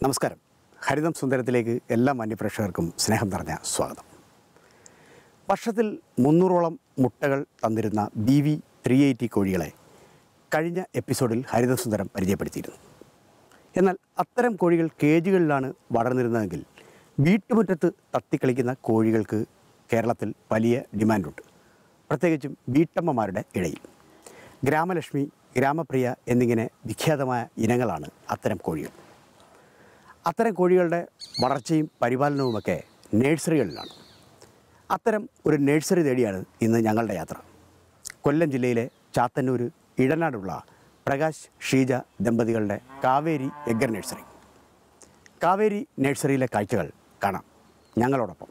നമസ്കാരം ഹരിതം സുന്ദരത്തിലേക്ക് എല്ലാ മാന്യപ്രേക്ഷകർക്കും സ്നേഹം നിറഞ്ഞ സ്വാഗതം വർഷത്തിൽ മുന്നൂറോളം മുട്ടകൾ തന്നിരുന്ന ബി വി ത്രീ എയ്റ്റി കോഴികളെ കഴിഞ്ഞ എപ്പിസോഡിൽ ഹരിതം സുന്ദരം പരിചയപ്പെടുത്തിയിരുന്നു എന്നാൽ അത്തരം കോഴികൾ കേജുകളിലാണ് വളർന്നിരുന്നതെങ്കിൽ വീട്ടുമുറ്റത്ത് തത്തിക്കളിക്കുന്ന കോഴികൾക്ക് കേരളത്തിൽ വലിയ ഡിമാൻഡുണ്ട് പ്രത്യേകിച്ചും വീട്ടമ്മമാരുടെ ഇടയിൽ ഗ്രാമലക്ഷ്മി ഗ്രാമപ്രിയ എന്നിങ്ങനെ വിഖ്യാതമായ ഇനങ്ങളാണ് അത്തരം കോഴികൾ അത്തരം കോഴികളുടെ വളർച്ചയും പരിപാലനവുമൊക്കെ നേഴ്സറികളിലാണ് അത്തരം ഒരു നേഴ്സറി തേടിയാണ് ഇന്ന് ഞങ്ങളുടെ യാത്ര കൊല്ലം ജില്ലയിലെ ചാത്തന്നൂർ ഇടനാടുള്ള പ്രകാശ് ഷീജ ദമ്പതികളുടെ കാവേരി എഗ്ഗർ നഴ്സറി കാവേരി നഴ്സറിയിലെ കാഴ്ചകൾ കാണാം ഞങ്ങളോടൊപ്പം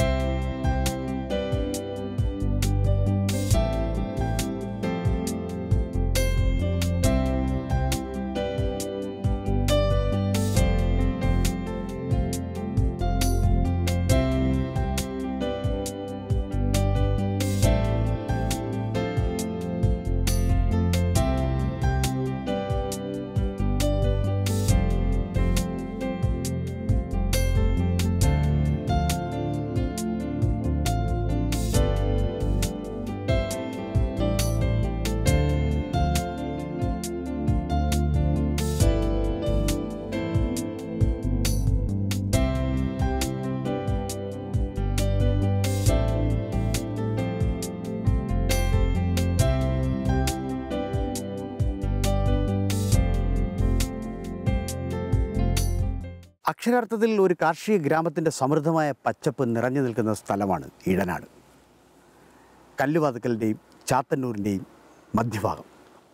അക്ഷരാർത്ഥത്തിൽ ഒരു കാർഷിക ഗ്രാമത്തിൻ്റെ സമൃദ്ധമായ പച്ചപ്പ് നിറഞ്ഞു നിൽക്കുന്ന സ്ഥലമാണ് ഇടനാട് കല്ലുവാതുക്കലിൻ്റെയും ചാത്തന്നൂരിൻ്റെയും മധ്യഭാഗം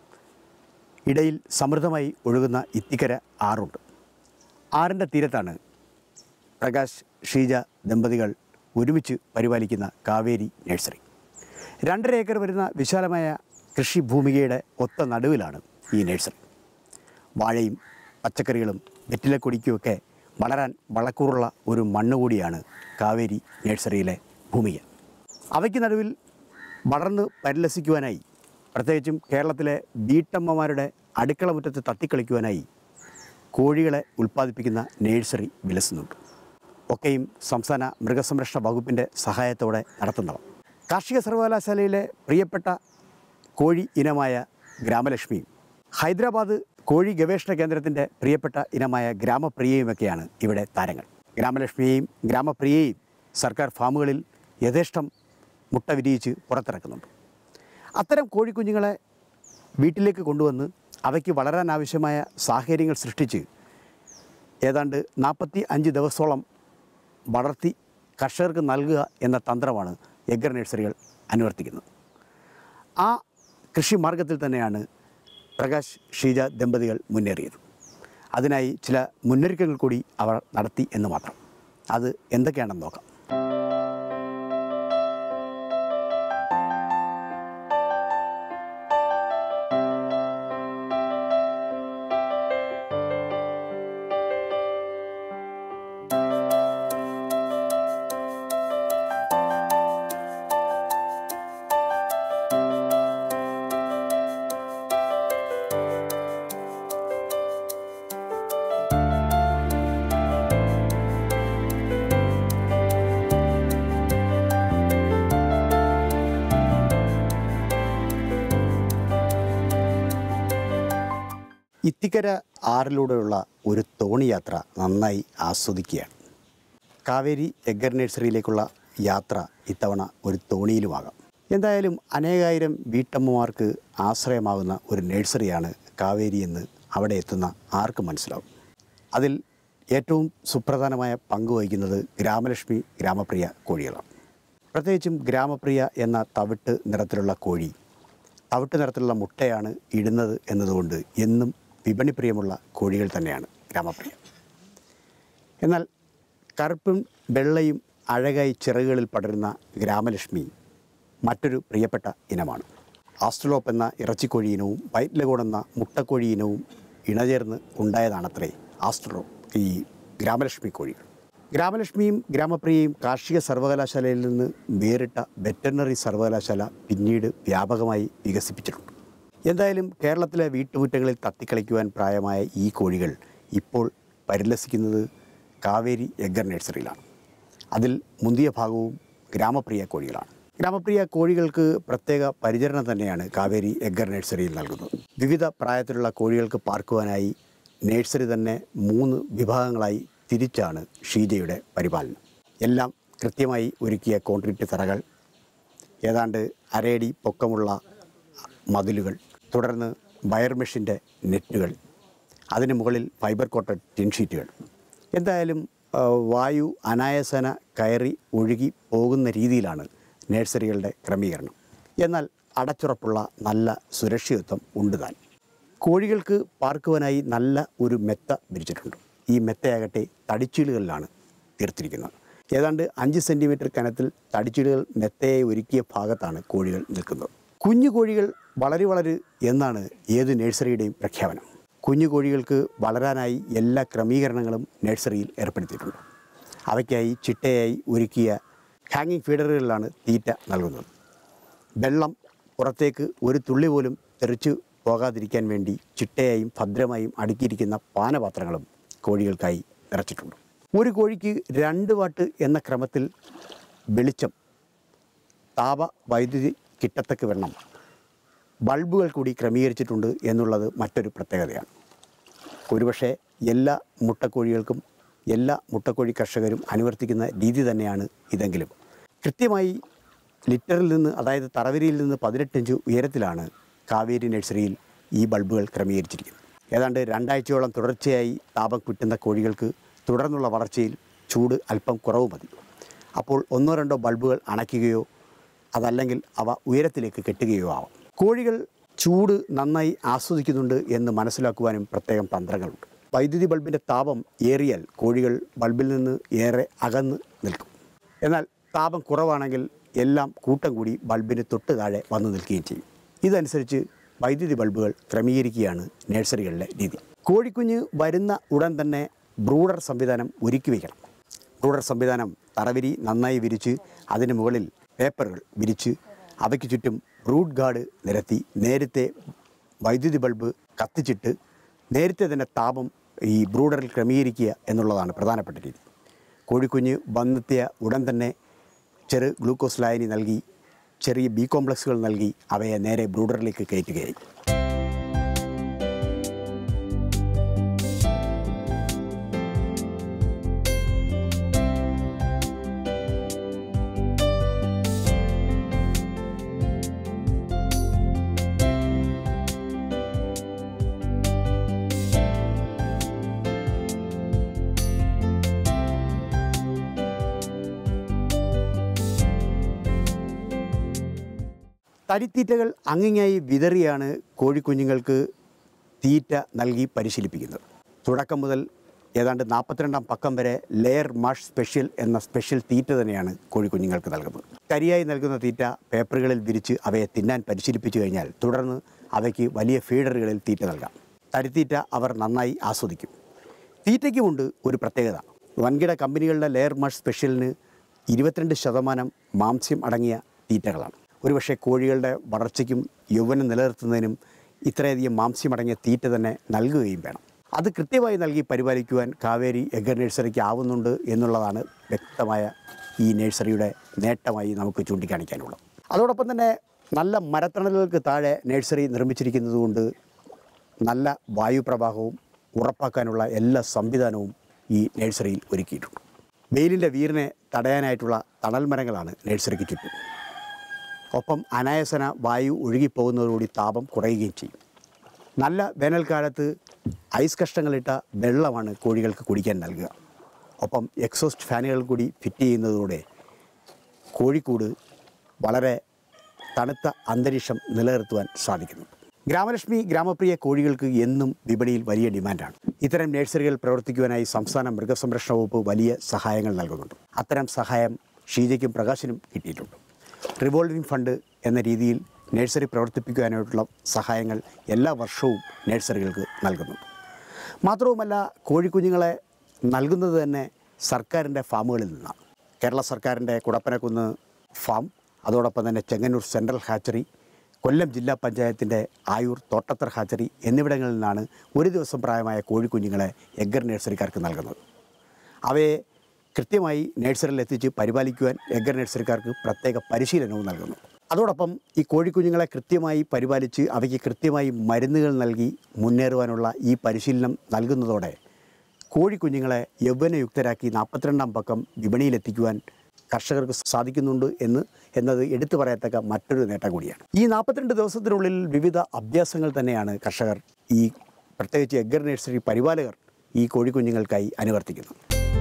ഇടയിൽ സമൃദ്ധമായി ഒഴുകുന്ന ഇത്തിക്കര ആറുണ്ട് ആറിൻ്റെ തീരത്താണ് പ്രകാശ് ഷീജ ദമ്പതികൾ ഒരുമിച്ച് പരിപാലിക്കുന്ന കാവേരി നഴ്സറി രണ്ടര ഏക്കർ വരുന്ന വിശാലമായ കൃഷിഭൂമികയുടെ ഒത്ത നടുവിലാണ് ഈ നഴ്സറി വാഴയും പച്ചക്കറികളും വെറ്റിലക്കൊടിക്കുമൊക്കെ വളരാൻ വളക്കൂറുള്ള ഒരു മണ്ണ് കൂടിയാണ് കാവേരി നഴ്സറിയിലെ ഭൂമിക അവയ്ക്ക് നടുവിൽ വളർന്ന് പരിലസിക്കുവാനായി പ്രത്യേകിച്ചും കേരളത്തിലെ വീട്ടമ്മമാരുടെ അടുക്കള മുറ്റത്ത് തത്തിക്കളിക്കുവാനായി കോഴികളെ ഉൽപ്പാദിപ്പിക്കുന്ന നേഴ്സറി വിലസുന്നുണ്ട് ഒക്കെയും സംസ്ഥാന മൃഗസംരക്ഷണ വകുപ്പിൻ്റെ സഹായത്തോടെ നടത്തുന്നവ കാർഷിക സർവകലാശാലയിലെ പ്രിയപ്പെട്ട കോഴി ഇനമായ ഗ്രാമലക്ഷ്മിയും ഹൈദരാബാദ് കോഴി ഗവേഷണ കേന്ദ്രത്തിൻ്റെ പ്രിയപ്പെട്ട ഇനമായ ഗ്രാമപ്രിയയുമൊക്കെയാണ് ഇവിടെ താരങ്ങൾ ഗ്രാമലക്ഷ്മിയെയും ഗ്രാമപ്രിയയെയും സർക്കാർ ഫാമുകളിൽ യഥേഷ്ടം മുട്ട വിരിയിച്ച് പുറത്തിറക്കുന്നുണ്ട് അത്തരം കോഴിക്കുഞ്ഞുങ്ങളെ വീട്ടിലേക്ക് കൊണ്ടുവന്ന് അവയ്ക്ക് വളരാൻ ആവശ്യമായ സാഹചര്യങ്ങൾ സൃഷ്ടിച്ച് ഏതാണ്ട് നാൽപ്പത്തി അഞ്ച് ദിവസത്തോളം വളർത്തി കർഷകർക്ക് നൽകുക എന്ന തന്ത്രമാണ് എഗ്ഗർ നഴ്സറികൾ അനുവർത്തിക്കുന്നത് ആ കൃഷി മാർഗത്തിൽ തന്നെയാണ് പ്രകാശ് ഷീജ ദമ്പതികൾ മുന്നേറിയത് അതിനായി ചില മുന്നൊരുക്കങ്ങൾ കൂടി അവർ നടത്തി എന്ന് മാത്രം അത് എന്തൊക്കെയാണെന്ന് നോക്കാം ഇത്തിക്കര ആറിലൂടെയുള്ള ഒരു തോണി യാത്ര നന്നായി ആസ്വദിക്കുകയാണ് കാവേരി എഗ്ഗർ നഴ്സറിയിലേക്കുള്ള യാത്ര ഇത്തവണ ഒരു തോണിയിലുമാകാം എന്തായാലും അനേകായിരം വീട്ടമ്മമാർക്ക് ആശ്രയമാകുന്ന ഒരു നഴ്സറിയാണ് കാവേരി എന്ന് അവിടെ എത്തുന്ന ആർക്കും മനസ്സിലാവും അതിൽ ഏറ്റവും സുപ്രധാനമായ പങ്ക് വഹിക്കുന്നത് ഗ്രാമലക്ഷ്മി ഗ്രാമപ്രിയ കോഴികളാണ് പ്രത്യേകിച്ചും ഗ്രാമപ്രിയ എന്ന തവിട്ട് നിറത്തിലുള്ള കോഴി തവിട്ട് നിറത്തിലുള്ള മുട്ടയാണ് ഇടുന്നത് എന്നതുകൊണ്ട് എന്നും വിപണിപ്രിയമുള്ള കോഴികൾ തന്നെയാണ് ഗ്രാമപ്രിയ എന്നാൽ കറുപ്പും വെള്ളയും അഴകായി ചിറകുകളിൽ പടരുന്ന ഗ്രാമലക്ഷ്മി മറ്റൊരു പ്രിയപ്പെട്ട ഇനമാണ് ആസ്ട്രലോപ്പ് എന്ന ഇറച്ചിക്കോഴി ഇനവും വൈറ്റ് ലഗോൺ എന്ന മുട്ടക്കോഴി ഇനവും ഇണചേർന്ന് ഉണ്ടായതാണത്രേ ആസ്ട്രലോപ്പ് ഈ ഗ്രാമലക്ഷ്മി കോഴികൾ ഗ്രാമലക്ഷ്മിയും ഗ്രാമപ്രിയയും കാർഷിക സർവകലാശാലയിൽ നിന്ന് വേറിട്ട വെറ്ററിനറി സർവകലാശാല പിന്നീട് വ്യാപകമായി വികസിപ്പിച്ചിട്ടുണ്ട് എന്തായാലും കേരളത്തിലെ വീട്ടുമുറ്റങ്ങളിൽ തത്തിക്കളിക്കുവാൻ പ്രായമായ ഈ കോഴികൾ ഇപ്പോൾ പരിലസിക്കുന്നത് കാവേരി എഗർ നഴ്സറിയിലാണ് അതിൽ മുന്തിയ ഭാഗവും ഗ്രാമപ്രിയ കോഴികളാണ് ഗ്രാമപ്രിയ കോഴികൾക്ക് പ്രത്യേക പരിചരണം തന്നെയാണ് കാവേരി എഗർ നഴ്സറിയിൽ നൽകുന്നത് വിവിധ പ്രായത്തിലുള്ള കോഴികൾക്ക് പാർക്കുവാനായി നഴ്സറി തന്നെ മൂന്ന് വിഭാഗങ്ങളായി തിരിച്ചാണ് ഷീജയുടെ പരിപാലനം എല്ലാം കൃത്യമായി ഒരുക്കിയ കോൺക്രീറ്റ് തറകൾ ഏതാണ്ട് അരയടി പൊക്കമുള്ള മതിലുകൾ തുടർന്ന് വയർ മെഷിൻ്റെ നെറ്റുകൾ അതിന് മുകളിൽ ഫൈബർ കോട്ടഡ് ടിൻഷീറ്റുകൾ എന്തായാലും ആ, വായു അനായാസന കയറി ഒഴുകി പോകുന്ന രീതിയിലാണ് നഴ്സറികളുടെ ക്രമീകരണം എന്നാൽ അടച്ചുറപ്പുള്ള നല്ല സുരക്ഷിതത്വം ഉണ്ട് താൻ കോഴികൾക്ക് പാർക്കുവാനായി നല്ല ഒരു മെത്ത വിരിച്ചിട്ടുണ്ട് ഈ മെത്തയാകട്ടെ തടിച്ചീലുകളിലാണ് തീർത്തിരിക്കുന്നത് ഏതാണ്ട് അഞ്ച് സെൻറ്റിമീറ്റർ കനത്തിൽ തടിച്ചീലുകൾ മെത്തയായി ഒരുക്കിയ ഭാഗത്താണ് കോഴികൾ നിൽക്കുന്നത് കുഞ്ഞു കോഴികൾ വളരെ വളര് എന്നാണ് ഏത് നഴ്സറിയുടെയും പ്രഖ്യാപനം കുഞ്ഞു കോഴികൾക്ക് വളരാനായി എല്ലാ ക്രമീകരണങ്ങളും നഴ്സറിയിൽ ഏർപ്പെടുത്തിയിട്ടുണ്ട് അവയ്ക്കായി ചിട്ടയായി ഒരുക്കിയ ഹാങ്ങിങ് ഫീഡറുകളിലാണ് തീറ്റ നൽകുന്നത് വെള്ളം പുറത്തേക്ക് ഒരു തുള്ളി പോലും തെറിച്ചു പോകാതിരിക്കാൻ വേണ്ടി ചിട്ടയായും ഭദ്രമായും അടുക്കിയിരിക്കുന്ന പാനപാത്രങ്ങളും കോഴികൾക്കായി നിറച്ചിട്ടുണ്ട് ഒരു കോഴിക്ക് രണ്ട് വാട്ട് എന്ന ക്രമത്തിൽ വെളിച്ചം താപ വൈദ്യുതി കിട്ടത്തക്ക വണ്ണം ബൾബുകൾ കൂടി ക്രമീകരിച്ചിട്ടുണ്ട് എന്നുള്ളത് മറ്റൊരു പ്രത്യേകതയാണ് ഒരുപക്ഷെ എല്ലാ മുട്ടക്കോഴികൾക്കും എല്ലാ മുട്ടക്കോഴി കർഷകരും അനുവർത്തിക്കുന്ന രീതി തന്നെയാണ് ഇതെങ്കിലും കൃത്യമായി ലിറ്ററിൽ നിന്ന് അതായത് തറവരിയിൽ നിന്ന് പതിനെട്ട് ഇഞ്ച് ഉയരത്തിലാണ് കാവേരി നഴ്സറിയിൽ ഈ ബൾബുകൾ ക്രമീകരിച്ചിരിക്കുന്നത് ഏതാണ്ട് രണ്ടാഴ്ചയോളം തുടർച്ചയായി താപം കിട്ടുന്ന കോഴികൾക്ക് തുടർന്നുള്ള വളർച്ചയിൽ ചൂട് അല്പം കുറവ് മതി അപ്പോൾ ഒന്നോ രണ്ടോ ബൾബുകൾ അണയ്ക്കുകയോ അതല്ലെങ്കിൽ അവ ഉയരത്തിലേക്ക് കെട്ടുകയോ ആവാം കോഴികൾ ചൂട് നന്നായി ആസ്വദിക്കുന്നുണ്ട് എന്ന് മനസ്സിലാക്കുവാനും പ്രത്യേകം തന്ത്രങ്ങളുണ്ട് വൈദ്യുതി ബൾബിൻ്റെ താപം ഏറിയാൽ കോഴികൾ ബൾബിൽ നിന്ന് ഏറെ അകന്ന് നിൽക്കും എന്നാൽ താപം കുറവാണെങ്കിൽ എല്ലാം കൂട്ടം കൂടി ബൾബിന് തൊട്ട് താഴെ വന്നു നിൽക്കുകയും ചെയ്യും ഇതനുസരിച്ച് വൈദ്യുതി ബൾബുകൾ ക്രമീകരിക്കുകയാണ് നഴ്സറികളിലെ രീതി കോഴിക്കുഞ്ഞ് വരുന്ന ഉടൻ തന്നെ ബ്രൂഡർ സംവിധാനം ഒരുക്കി വയ്ക്കണം ബ്രൂഡർ സംവിധാനം തറവിരി നന്നായി വിരിച്ച് അതിന് മുകളിൽ പേപ്പറുകൾ വിരിച്ച് അവയ്ക്ക് ചുറ്റും റൂട്ട് ഗാർഡ് നിരത്തി നേരത്തെ വൈദ്യുതി ബൾബ് കത്തിച്ചിട്ട് നേരത്തെ തന്നെ താപം ഈ ബ്രൂഡറിൽ ക്രമീകരിക്കുക എന്നുള്ളതാണ് പ്രധാനപ്പെട്ട രീതി കോഴിക്കുഞ്ഞ് വന്നെത്തിയ ഉടൻ തന്നെ ചെറു ഗ്ലൂക്കോസ് ലായനി നൽകി ചെറിയ ബി കോംപ്ലക്സുകൾ നൽകി അവയെ നേരെ ബ്രൂഡറിലേക്ക് കയറ്റുകയായി തടിത്തീറ്റകൾ അങ്ങിങ്ങായി വിതറിയാണ് കോഴിക്കുഞ്ഞുങ്ങൾക്ക് തീറ്റ നൽകി പരിശീലിപ്പിക്കുന്നത് തുടക്കം മുതൽ ഏതാണ്ട് നാൽപ്പത്തിരണ്ടാം പക്കം വരെ ലെയർ മാഷ് സ്പെഷ്യൽ എന്ന സ്പെഷ്യൽ തീറ്റ തന്നെയാണ് കോഴിക്കുഞ്ഞുങ്ങൾക്ക് നൽകുന്നത് കരിയായി നൽകുന്ന തീറ്റ പേപ്പറുകളിൽ വിരിച്ച് അവയെ തിന്നാൻ പരിശീലിപ്പിച്ചു കഴിഞ്ഞാൽ തുടർന്ന് അവയ്ക്ക് വലിയ ഫീഡറുകളിൽ തീറ്റ നൽകാം തടിത്തീറ്റ അവർ നന്നായി ആസ്വദിക്കും തീറ്റയ്ക്കുമുണ്ട് ഒരു പ്രത്യേകത വൻകിട കമ്പനികളുടെ ലെയർ മാഷ് സ്പെഷ്യലിന് ഇരുപത്തിരണ്ട് ശതമാനം മാംസ്യം അടങ്ങിയ തീറ്റകളാണ് ഒരുപക്ഷെ കോഴികളുടെ വളർച്ചയ്ക്കും യൗവനം നിലനിർത്തുന്നതിനും ഇത്രയധികം മാംസ്യമടങ്ങിയ തീറ്റ തന്നെ നൽകുകയും വേണം അത് കൃത്യമായി നൽകി പരിപാലിക്കുവാൻ കാവേരി എഗർ നഴ്സറിക്ക് ആവുന്നുണ്ട് എന്നുള്ളതാണ് വ്യക്തമായ ഈ നഴ്സറിയുടെ നേട്ടമായി നമുക്ക് ചൂണ്ടിക്കാണിക്കാനുള്ളത് അതോടൊപ്പം തന്നെ നല്ല മരത്തണലുകൾക്ക് താഴെ നഴ്സറി നിർമ്മിച്ചിരിക്കുന്നതുകൊണ്ട് നല്ല വായുപ്രവാഹവും ഉറപ്പാക്കാനുള്ള എല്ലാ സംവിധാനവും ഈ നഴ്സറിയിൽ ഒരുക്കിയിട്ടുണ്ട് വെയിലിൻ്റെ വീറിനെ തടയാനായിട്ടുള്ള തണൽ മരങ്ങളാണ് നഴ്സറിക്ക് ചുറ്റും ഒപ്പം അനായാസന വായു ഒഴുകിപ്പോകുന്നതോടുകൂടി താപം കുറയുകയും ചെയ്യും നല്ല വേനൽക്കാലത്ത് ഐസ് കഷ്ണങ്ങളിട്ട വെള്ളമാണ് കോഴികൾക്ക് കുടിക്കാൻ നൽകുക ഒപ്പം എക്സോസ്റ്റ് ഫാനുകൾ കൂടി ഫിറ്റ് ചെയ്യുന്നതോടെ കോഴിക്കൂട് വളരെ തണുത്ത അന്തരീക്ഷം നിലനിർത്തുവാൻ സാധിക്കുന്നു ഗ്രാമലക്ഷ്മി ഗ്രാമപ്രിയ കോഴികൾക്ക് എന്നും വിപണിയിൽ വലിയ ഡിമാൻഡാണ് ഇത്തരം നഴ്സറികൾ പ്രവർത്തിക്കുവാനായി സംസ്ഥാന മൃഗസംരക്ഷണ വകുപ്പ് വലിയ സഹായങ്ങൾ നൽകുന്നുണ്ട് അത്തരം സഹായം ഷീജയ്ക്കും പ്രകാശിനും കിട്ടിയിട്ടുണ്ട് റിവോൾവിംഗ് ഫണ്ട് എന്ന രീതിയിൽ നഴ്സറി പ്രവർത്തിപ്പിക്കുവാനായിട്ടുള്ള സഹായങ്ങൾ എല്ലാ വർഷവും നഴ്സറികൾക്ക് നൽകുന്നുണ്ട് മാത്രവുമല്ല കോഴിക്കുഞ്ഞുങ്ങളെ നൽകുന്നത് തന്നെ സർക്കാരിൻ്റെ ഫാമുകളിൽ നിന്നാണ് കേരള സർക്കാരിൻ്റെ കുടപ്പനക്കുന്ന് ഫാം അതോടൊപ്പം തന്നെ ചെങ്ങന്നൂർ സെൻട്രൽ ഹാച്ചറി കൊല്ലം ജില്ലാ പഞ്ചായത്തിൻ്റെ ആയൂർ തോട്ടത്തർ ഹാച്ചറി എന്നിവിടങ്ങളിൽ നിന്നാണ് ഒരു ദിവസം പ്രായമായ കോഴിക്കുഞ്ഞുങ്ങളെ എഗ്ഗർ നഴ്സറിക്കാർക്ക് നൽകുന്നത് അവയെ കൃത്യമായി നഴ്സറിയിൽ എത്തിച്ച് പരിപാലിക്കുവാൻ എഗ്ഗർ നഴ്സറിക്കാർക്ക് പ്രത്യേക പരിശീലനവും നൽകുന്നു അതോടൊപ്പം ഈ കോഴിക്കുഞ്ഞുങ്ങളെ കൃത്യമായി പരിപാലിച്ച് അവയ്ക്ക് കൃത്യമായി മരുന്നുകൾ നൽകി മുന്നേറുവാനുള്ള ഈ പരിശീലനം നൽകുന്നതോടെ കോഴിക്കുഞ്ഞുങ്ങളെ യൗവനയുക്തരാക്കി നാൽപ്പത്തിരണ്ടാം പക്കം വിപണിയിലെത്തിക്കുവാൻ കർഷകർക്ക് സാധിക്കുന്നുണ്ട് എന്ന് എന്നത് എടുത്തു പറയത്തക്ക മറ്റൊരു നേട്ടം കൂടിയാണ് ഈ നാൽപ്പത്തിരണ്ട് ദിവസത്തിനുള്ളിൽ വിവിധ അഭ്യാസങ്ങൾ തന്നെയാണ് കർഷകർ ഈ പ്രത്യേകിച്ച് എഗ്ഗർ നഴ്സറി പരിപാലകർ ഈ കോഴിക്കുഞ്ഞുങ്ങൾക്കായി അനുവർത്തിക്കുന്നത്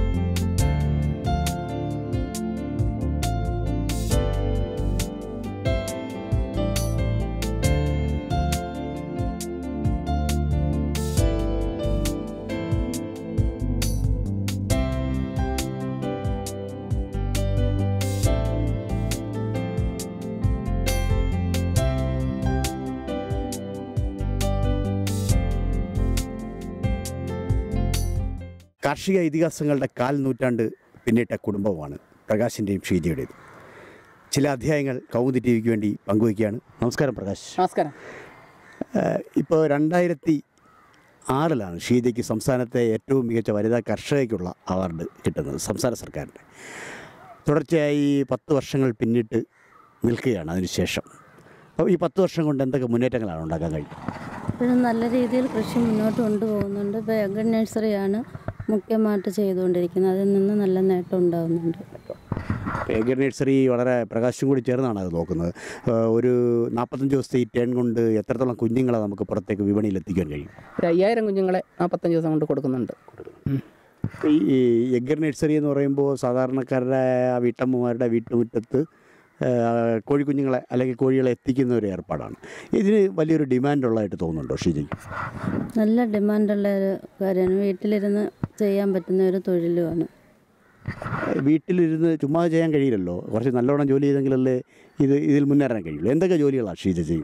കാർഷിക ഇതിഹാസങ്ങളുടെ കാൽ നൂറ്റാണ്ട് പിന്നിട്ട കുടുംബമാണ് പ്രകാശിൻ്റെയും ഷീജയുടേത് ചില അധ്യായങ്ങൾ കൗമുദി ടി വിക്ക് വേണ്ടി പങ്കുവയ്ക്കുകയാണ് നമസ്കാരം പ്രകാശ് നമസ്കാരം ഏഹ് ഇപ്പോൾ രണ്ടായിരത്തി ആറിലാണ് ഷീജയ്ക്ക് സംസ്ഥാനത്തെ ഏറ്റവും മികച്ച വനിതാ കർഷകയ്ക്കുള്ള അവാർഡ് കിട്ടുന്നത് സംസ്ഥാന സർക്കാരിൻ്റെ തുടർച്ചയായി പത്ത് വർഷങ്ങൾ പിന്നിട്ട് നിൽക്കുകയാണ് അതിനുശേഷം അപ്പോൾ ഈ പത്ത് വർഷം കൊണ്ട് എന്തൊക്കെ മുന്നേറ്റങ്ങളാണ് ഉണ്ടാക്കാൻ കഴിഞ്ഞത് ഇപ്പോഴും നല്ല രീതിയിൽ കൃഷി മുന്നോട്ട് കൊണ്ടുപോകുന്നുണ്ട് ഇപ്പോൾ എഗൺ നഴ്സറിയാണ് മുഖ്യമായിട്ട് ചെയ്തുകൊണ്ടിരിക്കുന്നത് അതിൽ നിന്ന് നല്ല നേട്ടം ഉണ്ടാകുന്നുണ്ട് ഏഗർ നഴ്സറി വളരെ പ്രകാശം കൂടി ചേർന്നാണ് അത് നോക്കുന്നത് ഏഹ് ഒരു നാൽപ്പത്തഞ്ച് ദിവസത്തെ ഈ ടേൺ കൊണ്ട് എത്രത്തോളം കുഞ്ഞുങ്ങളെ നമുക്ക് പുറത്തേക്ക് വിപണിയിൽ എത്തിക്കാൻ കഴിയും ഒരു അയ്യായിരം കുഞ്ഞുങ്ങളെ നാൽപ്പത്തഞ്ച് ദിവസം കൊണ്ട് കൊടുക്കുന്നുണ്ട് ഉം. ഈ ഈ എഗ്ഗർ നഴ്സറി എന്ന് പറയുമ്പോൾ സാധാരണക്കാരുടെ ആ വീട്ടമ്മമാരുടെ വീട്ടുമുറ്റത്ത് ആ, കോഴിക്കുഞ്ഞുങ്ങളെ അല്ലെങ്കിൽ കോഴികളെ എത്തിക്കുന്ന ഒരു ഏർപ്പാടാണ് ഇതിന് വലിയൊരു ഡിമാൻഡ് ഉള്ളതായിട്ട് തോന്നുന്നുണ്ടോ ഷീജയ്ക്ക് നല്ല ഡിമാൻഡുള്ള ഒരു കാര്യമാണ് വീട്ടിലിരുന്ന് ചെയ്യാൻ പറ്റുന്ന ഒരു തൊഴിലുമാണ് വീട്ടിലിരുന്ന് ചുമ്മാ ചെയ്യാൻ കഴിയില്ലല്ലോ കുറച്ച് നല്ലോണം ജോലി ചെയ്തെങ്കിലല്ലേ ഇത് ഇതിൽ മുന്നേറാൻ കഴിയുള്ളൂ എന്തൊക്കെ ജോലികളാണ് ഷീജ ചെയ്യും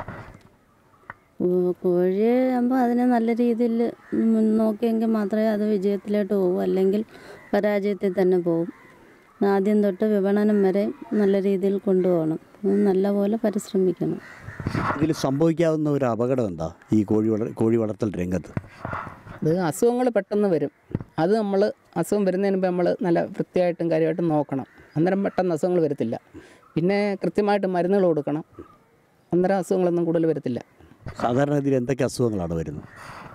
കോ- കോഴി ആകുമ്പോൾ അതിനെ നല്ല രീതിയിൽ നോക്കിയെങ്കിൽ മാത്രമേ അത് വിജയത്തിലോട്ട് പോകൂ അല്ലെങ്കിൽ പരാജയത്തിൽ തന്നെ പോകും ആദ്യം തൊട്ട് വിപണനം വരെ നല്ല രീതിയിൽ കൊണ്ടുപോകണം അത് നല്ലപോലെ പരിശ്രമിക്കണം ഇതിൽ സംഭവിക്കാവുന്ന ഒരു അപകടം എന്താ ഈ കോഴി വള കോഴി വളർത്തൽ രംഗത്ത് അത് അസുഖങ്ങൾ പെട്ടെന്ന് വരും അത് നമ്മൾ അസുഖം വരുന്നതിന് മുമ്പ് നമ്മൾ നല്ല വൃത്തിയായിട്ടും കാര്യമായിട്ടും നോക്കണം അന്നേരം പെട്ടെന്ന് അസുഖങ്ങൾ വരത്തില്ല പിന്നെ കൃത്യമായിട്ട് മരുന്നുകൾ കൊടുക്കണം അന്നേരം അസുഖങ്ങളൊന്നും കൂടുതൽ വരത്തില്ല സാധാരണ ഇതിൽ എന്തൊക്കെ അസുഖങ്ങളാണ് വരുന്നത്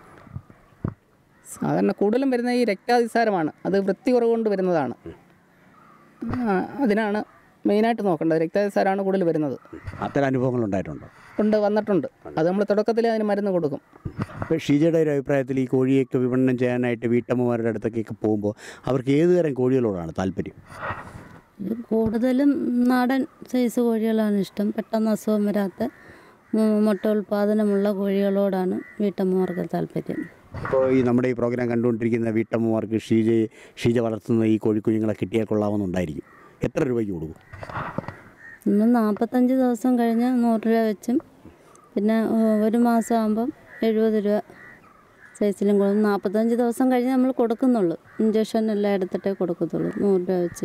സാധാരണ കൂടുതലും വരുന്ന ഈ രക്താതിസാരമാണ് അത് വൃത്തി കുറവ് കൊണ്ട് വരുന്നതാണ് ആ, അതിനാണ് മെയിനായിട്ട് നോക്കേണ്ടത് രക്താതിസാരമാണ് കൂടുതൽ വരുന്നത് അത്തരം അനുഭവങ്ങൾ ഉണ്ടായിട്ടുണ്ടോ കൊണ്ട് വന്നിട്ടുണ്ട് അത് നമ്മൾ തുടക്കത്തിൽ അതിന് മരുന്ന് കൊടുക്കും ഇപ്പോൾ ഷീജയുടെ ഒരു അഭിപ്രായത്തിൽ ഈ കോഴിയൊക്കെ വിപണനം ചെയ്യാനായിട്ട് വീട്ടമ്മമാരുടെ അടുത്തൊക്കെ പോകുമ്പോൾ അവർക്ക് ഏത് തരം കോഴികളോടാണ് താല്പര്യം ഇത് കൂടുതലും നാടൻ സൈസ് കോഴികളാണ് ഇഷ്ടം പെട്ടെന്ന് അസുഖം വരാത്ത ഉം, മുട്ട ഉൽപ്പാദനമുള്ള കോഴികളോടാണ് വീട്ടമ്മമാർക്ക് താല്പര്യം ഇപ്പോൾ ഈ നമ്മുടെ ഈ പ്രോഗ്രാം കണ്ടുകൊണ്ടിരിക്കുന്ന വീട്ടമ്മമാർക്ക് ഷീജ ഷീജ വളർത്തുന്ന ഈ കോഴിക്കുഞ്ഞുങ്ങളെ കിട്ടിയാൽ കൊള്ളാമെന്നുണ്ടായിരിക്കും എത്ര രൂപയ്ക്ക് കൊടുക്കും നമ്മൾ നാൽപ്പത്തഞ്ച് ദിവസം കഴിഞ്ഞ് നൂറ് രൂപ വെച്ചും പിന്നെ ഏഹ്, ഒരു മാസം ആകുമ്പം എഴുപത് രൂപ സൈസിലും കൊടുക്കും നാൽപ്പത്തഞ്ച് ദിവസം കഴിഞ്ഞ് നമ്മൾ കൊടുക്കുന്നുള്ളൂ ഇഞ്ചക്ഷൻ എല്ലാം എടുത്തിട്ടേ കൊടുക്കത്തുള്ളൂ നൂറ് രൂപ വെച്ച്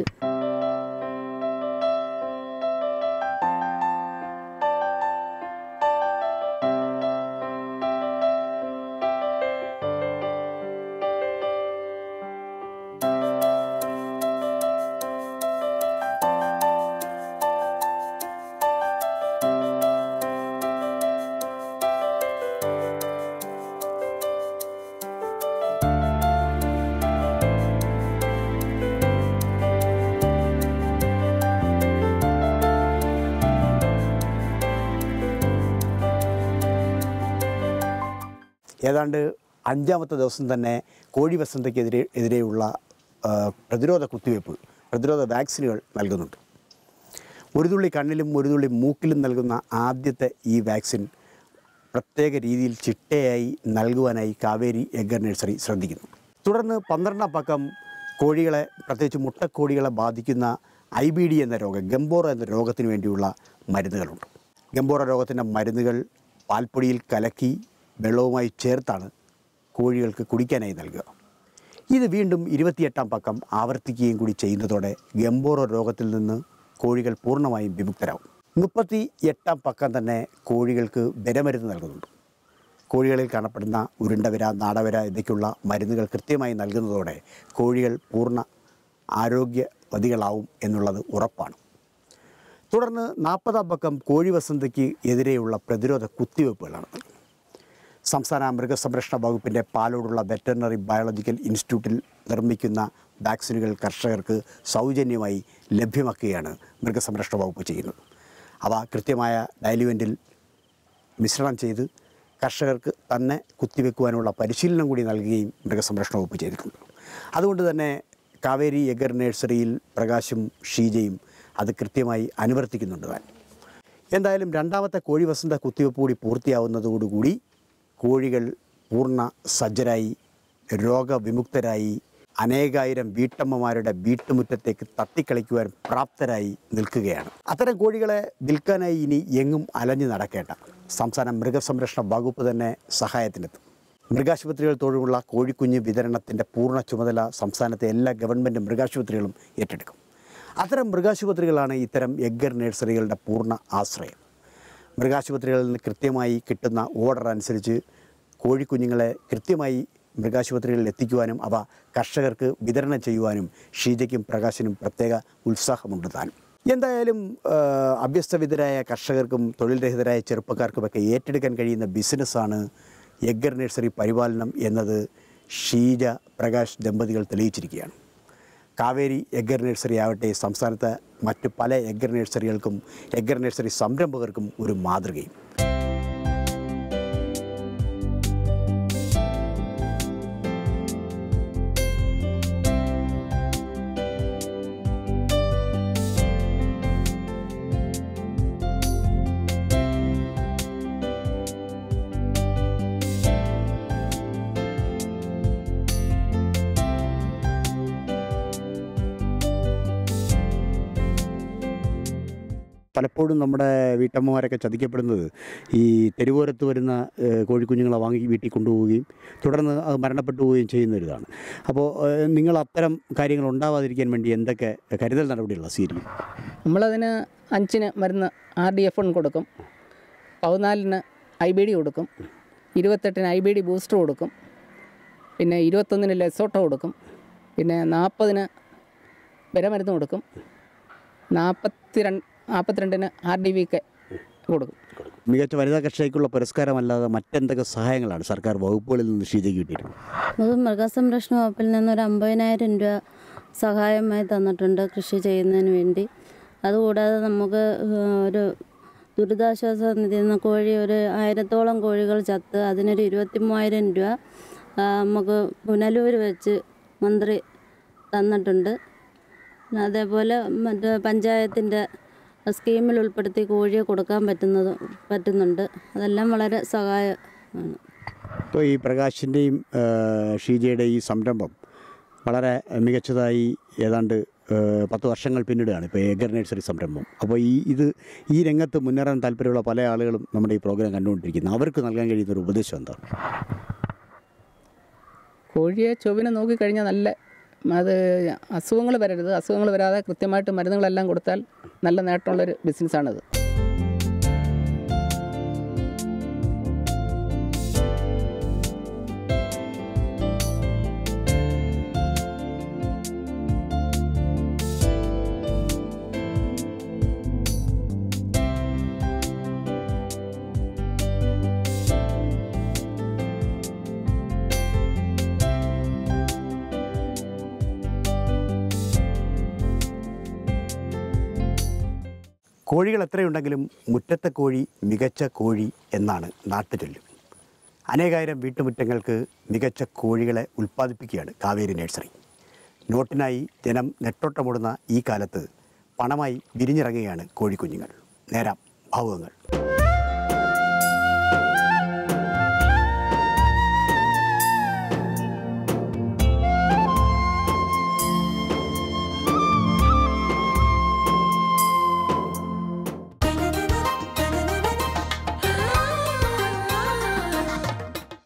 ഏതാണ്ട് അഞ്ചാമത്തെ ദിവസം തന്നെ കോഴി വസന്തയ്ക്കെതിരെ എതിരെയുള്ള ആ, പ്രതിരോധ കുത്തിവയ്പ്പ് പ്രതിരോധ വാക്സിനുകൾ നൽകുന്നുണ്ട് ഒരു തുള്ളി കണ്ണിലും ഒരു തുള്ളി മൂക്കിലും നൽകുന്ന ആദ്യത്തെ ഈ വാക്സിൻ പ്രത്യേക രീതിയിൽ ചിട്ടയായി നൽകുവാനായി കാവേരി എഗ്ഗർ നഴ്സറി ശ്രദ്ധിക്കുന്നു തുടർന്ന് പന്ത്രണ്ടാം പക്കം കോഴികളെ പ്രത്യേകിച്ച് മുട്ടക്കോഴികളെ ബാധിക്കുന്ന ഐ ബി ഡി എന്ന രോഗം ഗംബോറ എന്ന രോഗത്തിന് വേണ്ടിയുള്ള മരുന്നുകളുണ്ട് ഗംബോറ രോഗത്തിൻ്റെ മരുന്നുകൾ പാൽപ്പൊടിയിൽ കലക്കി വെള്ളവുമായി ചേർത്താണ് കോഴികൾക്ക് കുടിക്കാനായി നൽകുക ഇത് വീണ്ടും ഇരുപത്തിയെട്ടാം പക്കം ആവർത്തിക്കുകയും കൂടി ചെയ്യുന്നതോടെ ഗംബോറ രോഗത്തിൽ നിന്ന് കോഴികൾ പൂർണ്ണമായും വിമുക്തരാകും മുപ്പത്തി എട്ടാം പക്കം തന്നെ കോഴികൾക്ക് വിരമരുന്ന് നൽകുന്നുണ്ട് കോഴികളിൽ കാണപ്പെടുന്ന ഉരുണ്ടവര നാടവര ഇവയ്ക്കുള്ള മരുന്നുകൾ കൃത്യമായി നൽകുന്നതോടെ കോഴികൾ പൂർണ്ണ ആരോഗ്യവതികളാവും എന്നുള്ളത് ഉറപ്പാണ് തുടർന്ന് നാൽപ്പതാം പക്കം കോഴി വസന്തയ്ക്ക് എതിരെയുള്ള പ്രതിരോധ കുത്തിവയ്പ്പുകളാണ് നൽകുന്നത് സംസ്ഥാന മൃഗസംരക്ഷണ വകുപ്പിൻ്റെ പാലോടുള്ള വെറ്ററിനറി ബയോളജിക്കൽ ഇൻസ്റ്റിറ്റ്യൂട്ടിൽ നിർമ്മിക്കുന്ന വാക്സിനുകൾ കർഷകർക്ക് സൗജന്യമായി ലഭ്യമാക്കുകയാണ് മൃഗസംരക്ഷണ വകുപ്പ് ചെയ്യുന്നത് അവ കൃത്യമായ ഡയലുവൻറ്റിൽ മിശ്രണം ചെയ്ത് കർഷകർക്ക് തന്നെ കുത്തിവെക്കുവാനുള്ള പരിശീലനം കൂടി നൽകുകയും മൃഗസംരക്ഷണ വകുപ്പ് ചെയ്തിട്ടുണ്ട് അതുകൊണ്ട് തന്നെ കാവേരി എഗർ നഴ്സറിയിൽ പ്രകാശും ഷീജയും അത് കൃത്യമായി അനുവർത്തിക്കുന്നുണ്ട് താൻ എന്തായാലും രണ്ടാമത്തെ കോഴി വസന്ത കുത്തിവെപ്പ് കൂടി പൂർത്തിയാവുന്നതോടുകൂടി കോഴികൾ പൂർണ്ണ സജ്ജരായി രോഗവിമുക്തരായി അനേകായിരം വീട്ടമ്മമാരുടെ വീട്ടുമുറ്റത്തേക്ക് തട്ടിക്കളിക്കുവാൻ പ്രാപ്തരായി നിൽക്കുകയാണ് അത്തരം കോഴികളെ വിൽക്കാനായി ഇനി എങ്ങും അലഞ്ഞു നടക്കേണ്ട സംസ്ഥാന മൃഗസംരക്ഷണ വകുപ്പ് തന്നെ സഹായത്തിനെത്തും മൃഗാശുപത്രികൾ തോഴുമുള്ള കോഴിക്കുഞ്ഞ് വിതരണത്തിൻ്റെ പൂർണ്ണ ചുമതല സംസ്ഥാനത്തെ എല്ലാ ഗവൺമെൻറ് മൃഗാശുപത്രികളും ഏറ്റെടുക്കും അത്തരം മൃഗാശുപത്രികളാണ് ഇത്തരം എഗ്ഗർ നഴ്സറികളുടെ പൂർണ്ണ ആശ്രയം മൃഗാശുപത്രികളിൽ നിന്ന് കൃത്യമായി കിട്ടുന്ന ഓർഡർ അനുസരിച്ച് കോഴിക്കുഞ്ഞുങ്ങളെ കൃത്യമായി മൃഗാശുപത്രികളിൽ എത്തിക്കുവാനും അവ കർഷകർക്ക് വിതരണം ചെയ്യുവാനും ഷീജയ്ക്കും പ്രകാശിനും പ്രത്യേക ഉത്സാഹമുണ്ട് താനും എന്തായാലും ആ, അഭ്യസ്തവിധരായ കർഷകർക്കും തൊഴിൽ രഹിതരായ ചെറുപ്പക്കാർക്കുമൊക്കെ ഏറ്റെടുക്കാൻ കഴിയുന്ന ബിസിനസ്സാണ് എഗ്ഗർ നഴ്സറി പരിപാലനം എന്നത് ഷീജ പ്രകാശ് ദമ്പതികൾ തെളിയിച്ചിരിക്കുകയാണ് കാവേരി എഗ്ഗർ നഴ്സറി ആവട്ടെ സംസ്ഥാനത്ത് മറ്റ് പല എഗ്ഗർ നഴ്സറികൾക്കും എഗ്ഗർ നഴ്സറി സംരംഭകർക്കും ഒരു മാതൃകയും പലപ്പോഴും നമ്മുടെ വീട്ടമ്മമാരൊക്കെ ചതിക്കപ്പെടുന്നത് ഈ തെരുവോരത്ത് വരുന്ന ഏഹ്, കോഴിക്കുഞ്ഞുങ്ങളെ വാങ്ങി വീട്ടിൽ കൊണ്ടുപോവുകയും തുടർന്ന് അത് മരണപ്പെട്ടു പോവുകയും ചെയ്യുന്ന ഒരു ഇതാണ് അപ്പോൾ ഏഹ്, നിങ്ങൾ അത്തരം കാര്യങ്ങൾ ഉണ്ടാവാതിരിക്കാൻ വേണ്ടി എന്തൊക്കെ കരുതൽ നടപടികളാണ് സ്വീകരിക്കും നമ്മളതിന് അഞ്ചിന് മരുന്ന് ആർ ഡി എഫ് വൺ കൊടുക്കും പതിനാലിന് ഐ ബി ഡി കൊടുക്കും ഇരുപത്തെട്ടിന് ഐ ബി ഡി ബൂസ്റ്റർ കൊടുക്കും പിന്നെ ഇരുപത്തൊന്നിന് ലെസോട്ടോ കൊടുക്കും പിന്നെ നാൽപ്പതിന് വിരമരുന്ന് കൊടുക്കും നാൽപ്പത്തി രണ്ട് നാൽപ്പത്തിരണ്ടിന് ആർ ഡി വി കെ കൊടുക്കും മികച്ച വനിതാ കർഷകർക്കുള്ള പുരസ്കാരമല്ലാതെ മറ്റെന്തൊക്കെ സഹായങ്ങളാണ് സർക്കാർ വകുപ്പുകളിൽ നിന്ന് ഷീജയ്ക്ക് കിട്ടിയിട്ടുള്ളത് അത് മൃഗസംരക്ഷണ വകുപ്പിൽ നിന്നൊരു അമ്പതിനായിരം രൂപ സഹായമായി തന്നിട്ടുണ്ട് കൃഷി ചെയ്യുന്നതിന് വേണ്ടി അതുകൂടാതെ നമുക്ക് ഏഹ്, ഒരു ദുരിതാശ്വാസ നിധിയിൽ നിന്ന് കോഴി ഒരു ആയിരത്തോളം കോഴികൾ ചത്ത് അതിനൊരു ഇരുപത്തി മൂവായിരം രൂപ ആ, നമുക്ക് പുനലൂർ വെച്ച് മന്ത്രി തന്നിട്ടുണ്ട് അതേപോലെ മറ്റ് പഞ്ചായത്തിൻ്റെ സ്കീമിൽ ഉൾപ്പെടുത്തി കോഴിയെ കൊടുക്കാൻ പറ്റുന്നത് പറ്റുന്നുണ്ട് അതെല്ലാം വളരെ സഹായമാണ് ഇപ്പോൾ ഈ പ്രകാശിൻ്റെയും ഷീജയുടെയും ഈ സംരംഭം വളരെ മികച്ചതായി ഏതാണ്ട് ഏഹ്, പത്ത് വർഷങ്ങൾ പിന്നിടുകയാണ് ഇപ്പോൾ ഏഗർ നഴ്സറി സംരംഭം അപ്പോൾ ഈ ഇത് ഈ രംഗത്ത് മുന്നേറാൻ താല്പര്യമുള്ള പല ആളുകളും നമ്മുടെ ഈ പ്രോഗ്രാം കണ്ടുകൊണ്ടിരിക്കുന്നു അവർക്ക് നൽകാൻ കഴിയുന്ന ഒരു ഉപദേശം എന്താണ് കോഴിയെ ചൊവ്വിനെ നോക്കിക്കഴിഞ്ഞാൽ നല്ല അത് അസുഖങ്ങൾ വരരുത് അസുഖങ്ങൾ വരാതെ കൃത്യമായിട്ട് മരുന്നുകളെല്ലാം കൊടുത്താൽ നല്ല നേട്ടമുള്ളൊരു ബിസിനസ്സാണിത് കോഴികൾ എത്രയുണ്ടെങ്കിലും മുറ്റത്തെ കോഴി മികച്ച കോഴി എന്നാണ് നാട്ടുചൊല്ല് അനേകായിരം വീട്ടുമുറ്റങ്ങൾക്ക് മികച്ച കോഴികളെ ഉൽപ്പാദിപ്പിക്കുകയാണ് കാവേരി നഴ്സറി നോട്ടിനായി ജനം നെട്ടോട്ടമോടുന്ന ഈ കാലത്ത് പണമായി വിരിഞ്ഞിറങ്ങുകയാണ് കോഴിക്കുഞ്ഞുങ്ങൾ നേരാം ഭാവുകങ്ങൾ